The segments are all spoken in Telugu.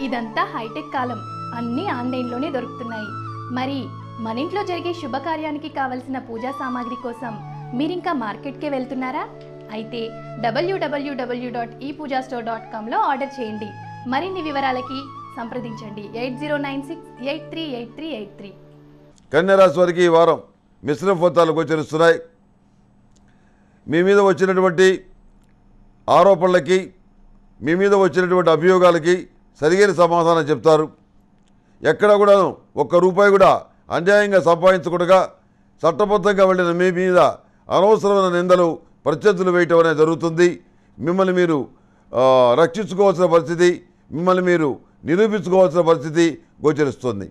ఇదంతా హైటెక్ కాలం అన్నీ ఆన్లైన్లోనే దొరుకుతున్నాయి మరి మన ఇంట్లో జరిగే శుభకార్యానికి కావలసిన పూజా సామాగ్రి కోసం మీరింకా మార్కెట్కే వెళ్తున్నారా అయితే W W W dot E Puja store dot కామ్లో ఆర్డర్ చేయండి మరిన్ని వివరాలకి సంప్రదించండి eight zero nine six eight three eight three eight three కన్యరాశి వారికి ఈ వారం మిశ్రమ ఫలితాలు గోచరిస్తున్నాయి మీ మీద వచ్చినటువంటి ఆరోపణలకి మీ మీద వచ్చినటువంటి అభియోగాలకి సరిగైన సమాధానం చెప్తారు ఎక్కడ కూడా ఒక్క రూపాయి కూడా అన్యాయంగా సంపాదించకుండా చట్టబద్ధంగా వెళ్ళిన మీ మీద అనవసరమైన నిందలు ప్రత్యర్థులు వేయటం అనేది జరుగుతుంది మిమ్మల్ని మీరు ఆ, రక్షించుకోవాల్సిన పరిస్థితి మిమ్మల్ని మీరు నిరూపించుకోవాల్సిన పరిస్థితి గోచరిస్తుంది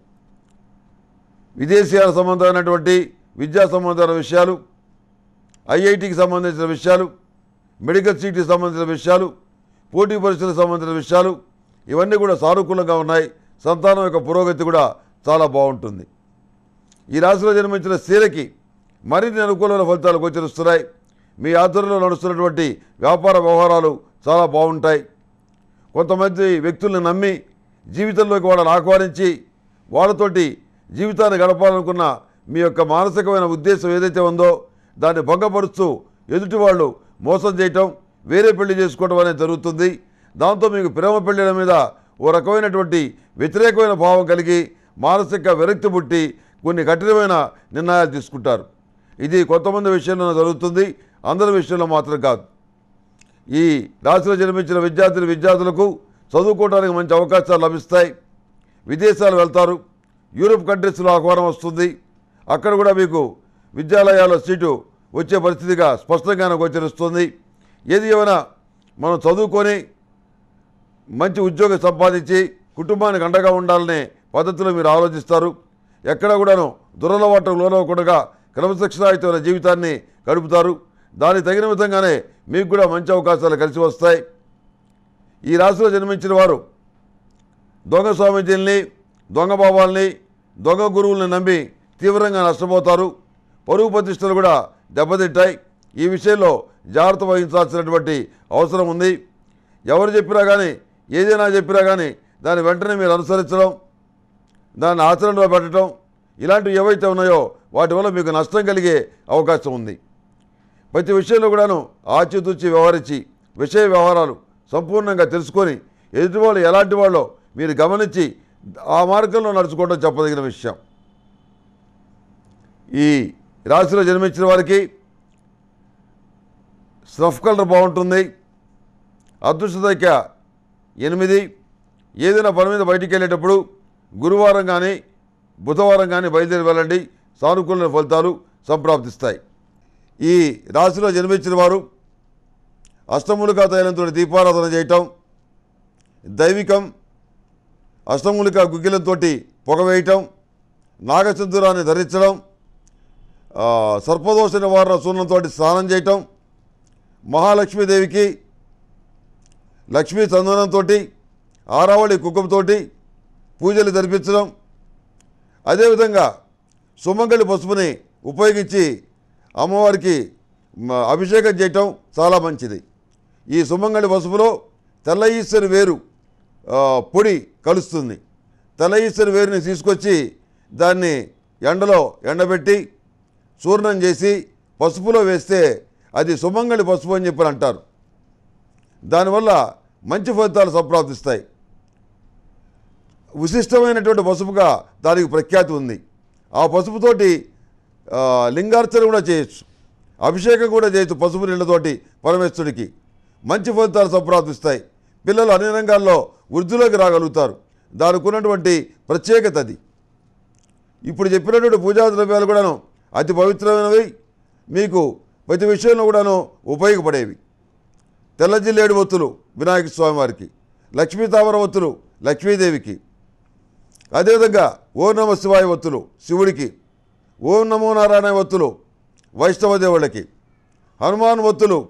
విదేశీయాల సంబంధమైనటువంటి విద్యా సంబంధమైన విషయాలు ఐఐటికి సంబంధించిన విషయాలు మెడికల్ సీట్కి సంబంధించిన విషయాలు పోటీ పరీక్షలకు సంబంధించిన విషయాలు ఇవన్నీ కూడా సానుకూలంగా ఉన్నాయి సంతానం యొక్క పురోగతి కూడా చాలా బాగుంటుంది ఈ రాశిలో జన్మించిన స్త్రీలకి మరిన్ని అనుకూలమైన ఫలితాలు గోచరిస్తున్నాయి మీ ఆధ్వర్యంలో నడుస్తున్నటువంటి వ్యాపార వ్యవహారాలు చాలా బాగుంటాయి కొంతమంది వ్యక్తుల్ని నమ్మి జీవితంలోకి వాళ్ళని ఆహ్వానించి వాళ్ళతోటి జీవితాన్ని గడపాలనుకున్న మీ యొక్క మానసికమైన ఉద్దేశం ఏదైతే ఉందో దాన్ని భంగపరుస్తూ ఎదుటి వాళ్ళు మోసం చేయటం వేరే పెళ్లి చేసుకోవడం అనేది జరుగుతుంది దాంతో మీకు ప్రేమ పెళ్ళిల మీద ఓ రకమైనటువంటి వ్యతిరేకమైన భావం కలిగి మానసిక విరక్తి పుట్టి కొన్ని కఠినమైన నిర్ణయాలు తీసుకుంటారు ఇది కొంతమంది విషయంలో జరుగుతుంది అందరి విషయంలో మాత్రం కాదు ఈ రాశిలో జన్మించిన విద్యార్థులు విద్యార్థులకు చదువుకోవడానికి మంచి అవకాశాలు లభిస్తాయి విదేశాలు వెళ్తారు యూరోప్ కంట్రీస్లో ఆహ్వానం వస్తుంది అక్కడ కూడా మీకు విద్యాలయాల్లో సీటు వచ్చే పరిస్థితిగా స్పష్టంగానే గోచరిస్తుంది ఏది ఏమైనా మనం చదువుకొని మంచి ఉద్యోగం సంపాదించి కుటుంబానికి అండగా ఉండాలనే పద్ధతిలో మీరు ఆలోచిస్తారు ఎక్కడ కూడాను దురలవాటు లోనవకుండా క్రమశిక్షణాయుతమైన జీవితాన్ని గడుపుతారు దానికి తగిన విధంగానే మీకు కూడా మంచి అవకాశాలు కలిసి వస్తాయి ఈ రాశిలో జన్మించిన వారు దొంగ స్వామీజీల్ని దొంగ బాబాల్ని దొంగ గురువుల్ని నమ్మి తీవ్రంగా నష్టపోతారు పరువు ప్రతిష్టలు కూడా దెబ్బతింటాయి ఈ విషయంలో జాగ్రత్త వహించాల్సినటువంటి అవసరం ఉంది ఎవరు చెప్పినా కానీ ఏదైనా చెప్పినా కానీ దాన్ని వెంటనే మీరు అనుసరించడం దాన్ని ఆచరణలో పెట్టడం ఇలాంటివి ఏవైతే ఉన్నాయో వాటి వల్ల మీకు నష్టం కలిగే అవకాశం ఉంది ప్రతి విషయంలో కూడాను ఆచితూచి వ్యవహరించి విషయ వ్యవహారాలు సంపూర్ణంగా తెలుసుకొని ఎదుటి వాళ్ళు ఎలాంటి వాళ్ళో మీరు గమనించి ఆ మార్గంలో నడుచుకోవడం చెప్పదగిన విషయం ఈ రాశిలో జన్మించిన వారికి స్రఫ్ కలర్ బాగుంటుంది అదృష్ట సంఖ్య ఎనిమిది ఏదైనా పని మీద బయటికి వెళ్ళేటప్పుడు గురువారం కానీ బుధవారం కానీ బయలుదేరి వెళ్ళండి సానుకూల ఫలితాలు సంప్రాప్తిస్తాయి ఈ రాశిలో జన్మించిన వారు అష్టమూలికా తైలంతో దీపారాధన చేయటం దైవికం అష్టమూలిక గుగ్గిలంతో పొగ వేయటం నాగచంద్రాన్ని ధరించడం ఆ, సర్పదోష నివారణ సూర్ణంతో స్నానం చేయటం మహాలక్ష్మీదేవికి లక్ష్మీ చందనంతో ఆరావళి కుంకుమతోటి పూజలు జరిపించడం అదేవిధంగా సుమంగళి పసుపుని ఉపయోగించి అమ్మవారికి మ, అభిషేకం చేయటం చాలా మంచిది ఈ సుమంగళి పసుపులో తెల్ల ఈశ్వరి వేరు ఆ, పొడి కలుస్తుంది తెల్ల ఈశ్వరి వేరుని తీసుకొచ్చి దాన్ని ఎండలో ఎండబెట్టి చూర్ణం చేసి పసుపులో వేస్తే అది సుమంగళి పసుపు అని చెప్పి అంటారు దానివల్ల మంచి ఫలితాలు సంప్రాప్తిస్తాయి విశిష్టమైనటువంటి పసుపుగా దానికి ప్రఖ్యాతి ఉంది ఆ పసుపుతోటి ఆ, లింగార్చన కూడా చేయొచ్చు అభిషేకం కూడా చేయొచ్చు పసుపు నీళ్ళతోటి పరమేశ్వరుడికి మంచి ఫలితాలు సంప్రాప్తిస్తాయి పిల్లలు అన్ని రంగాల్లో వృద్ధిలోకి రాగలుగుతారు దానికి ఉన్నటువంటి ప్రత్యేకత అది ఇప్పుడు చెప్పినటువంటి పూజా ద్రవ్యాలు కూడాను అతి పవిత్రమైనవి మీకు ప్రతి విషయంలో కూడాను ఉపయోగపడేవి తెల్ల జిల్లేడు ఒత్తులు వినాయక స్వామివారికి లక్ష్మీ తామర ఒత్తులు లక్ష్మీదేవికి అదేవిధంగా ఓం నమ శివాయ ఒత్తులు శివుడికి ఓం నమో నారాయణ ఒత్తులు వైష్ణవ దేవుళ్ళకి హనుమాన్ ఒత్తులు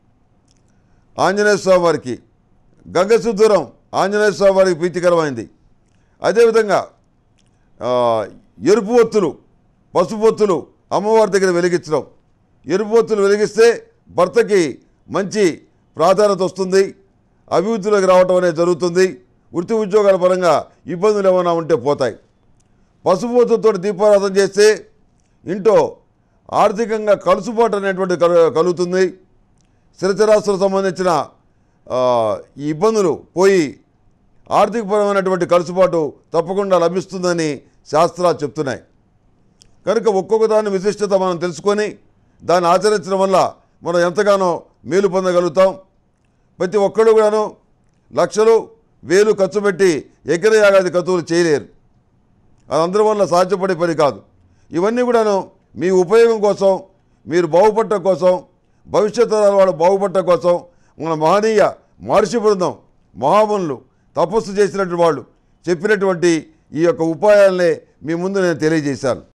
ఆంజనేయ స్వామి వారికి గంగసుద్దూరం ఆంజనేయ స్వామి వారికి ప్రీతికరమైంది అదేవిధంగా ఆ, ఎరుపు ఒత్తులు పసుపు ఒత్తులు అమ్మవారి దగ్గర వెలిగించడం ఎరుపు ఒత్తులు వెలిగిస్తే భర్తకి మంచి ప్రాధాన్యత వస్తుంది అభివృద్ధిలోకి రావటం అనేది జరుగుతుంది వృత్తి ఉద్యోగాల పరంగా ఇబ్బందులు ఏమైనా ఉంటే పోతాయి పసుపుతో దీపారాధన చేస్తే ఇంట్లో ఆర్థికంగా కలుసుబాటు అనేటువంటి కలు- కలుగుతుంది స్థిరచరాస్తులకు సంబంధించిన ఆ, ఈ ఇబ్బందులు పోయి ఆర్థికపరమైనటువంటి కలుసుబాటు తప్పకుండా లభిస్తుందని శాస్త్రాలు చెప్తున్నాయి కనుక ఒక్కొక్క దాని విశిష్టత మనం తెలుసుకొని దాన్ని ఆచరించడం వల్ల మనం ఎంతగానో మేలు పొందగలుగుతాం ప్రతి ఒక్కళ్ళు కూడాను లక్షలు వేలు ఖర్చు పెట్టి యజ్ఞయాగాది ఖర్చులు చేయలేరు అది అందరి వల్ల సాధ్యపడే పని కాదు ఇవన్నీ కూడాను మీ ఉపయోగం కోసం మీరు బాగుపడటం కోసం భవిష్యత్ తరాల వాళ్ళు బాగుపడటం కోసం మన మహనీయ మహర్షి బృందం మహామునులు తపస్సు చేసినటువంటి వాళ్ళు చెప్పినటువంటి ఈ యొక్క ఉపాయాలనే మీ ముందు నేను తెలియజేశాను